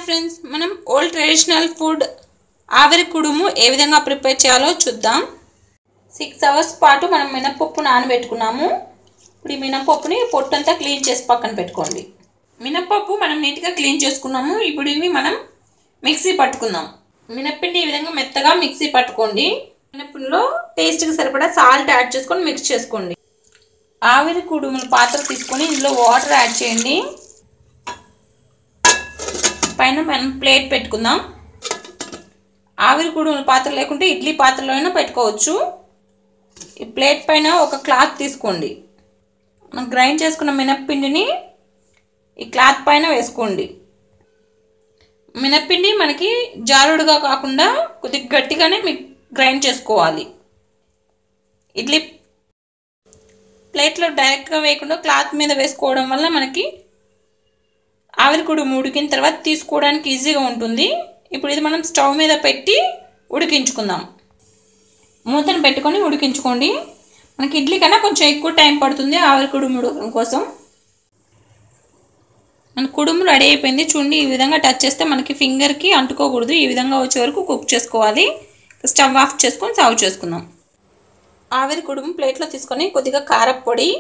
friends మనం old traditional food ఆవిరి కుడుము ఏ విధంగా ప్రిపేర్ చేయాలో చూద్దాం సిక్స్ అవర్స్ పాటు మనం మినపప్పు నానబెట్టుకున్నాము ఇప్పుడు ఈ మినపప్పుని పొట్టంతా క్లీన్ చేసి పక్కన పెట్టుకోండి మినపప్పు మనం నీట్గా క్లీన్ చేసుకున్నాము ఇప్పుడు ఇవి మనం మిక్సీ పట్టుకుందాం మినప్పిండి ఈ విధంగా మెత్తగా మిక్సీ పట్టుకోండి మినప్పిండిలో టేస్ట్కి సరిపడా సాల్ట్ యాడ్ చేసుకొని మిక్స్ చేసుకోండి ఆవిరి కుడుముల పాత్ర తీసుకొని ఇందులో వాటర్ యాడ్ చేయండి పైన మనం ప్లేట్ పెట్టుకుందాం ఆవిరి కుడుముల పాత్ర లేకుంటే ఇడ్లీ పాత్రలో అయినా పెట్టుకోవచ్చు ఈ ప్లేట్ పైన ఒక క్లాత్ తీసుకోండి మనం గ్రైండ్ చేసుకున్న మినప్పిండిని ఈ క్లాత్ పైన వేసుకోండి మినప్పిండి మనకి జారుడుగా కాకుండా కొద్దిగా గట్టిగానే మీకు గ్రైండ్ చేసుకోవాలి ఇడ్లీ ప్లేట్లో డైరెక్ట్గా వేయకుండా క్లాత్ మీద వేసుకోవడం వల్ల మనకి ఆవిరికుడు ఉడికిన తర్వాత తీసుకోవడానికి ఈజీగా ఉంటుంది ఇప్పుడు ఇది మనం స్టవ్ మీద పెట్టి ఉడికించుకుందాం మూతను పెట్టుకొని ఉడికించుకోండి మనకి ఇడ్లీ కన్నా కొంచెం ఎక్కువ టైం పడుతుంది ఆవిరికుడు ఉడకడం కోసం మన కుడుము రెడీ అయిపోయింది చూడండి ఈ విధంగా టచ్ చేస్తే మనకి ఫింగర్కి అంటుకోకూడదు ఈ విధంగా వచ్చే వరకు కుక్ చేసుకోవాలి స్టవ్ ఆఫ్ చేసుకొని సర్వ్ చేసుకుందాం ఆవిరి కుడుము ప్లేట్లో తీసుకొని కొద్దిగా కారపొడి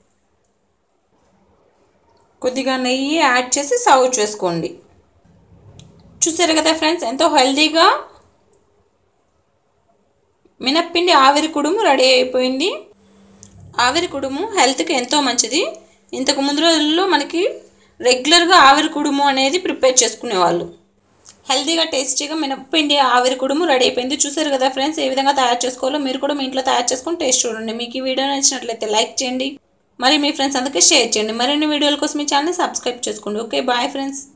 కొద్దిగా నెయ్యి యాడ్ చేసి సర్వ్ చేసుకోండి చూసారు కదా ఫ్రెండ్స్ ఎంతో హెల్తీగా మినప్పిండి ఆవిరి కుడుము రెడీ అయిపోయింది ఆవిరి కుడుము హెల్త్కి ఎంతో మంచిది ఇంతకు ముందు రోజుల్లో మనకి రెగ్యులర్గా ఆవిరి కుడుము అనేది ప్రిపేర్ చేసుకునేవాళ్ళు హెల్తీగా టేస్టీగా మినప్పిండి ఆవిరి కుడుము రెడీ అయిపోయింది చూసారు కదా ఫ్రెండ్స్ ఏ విధంగా తయారు చేసుకోవాలో మీరు కూడా మీ ఇంట్లో తయారు చేసుకొని టేస్ట్ చూడండి మీకు ఈ వీడియో నచ్చినట్లయితే లైక్ చేయండి మరి మీ ఫ్రెండ్స్ అందరికీ షేర్ చేయండి మరిన్ని వీడియోల కోసం మీ ఛానల్ని సబ్స్క్రైబ్ చేసుకోండి ఓకే బాయ్ ఫ్రెండ్స్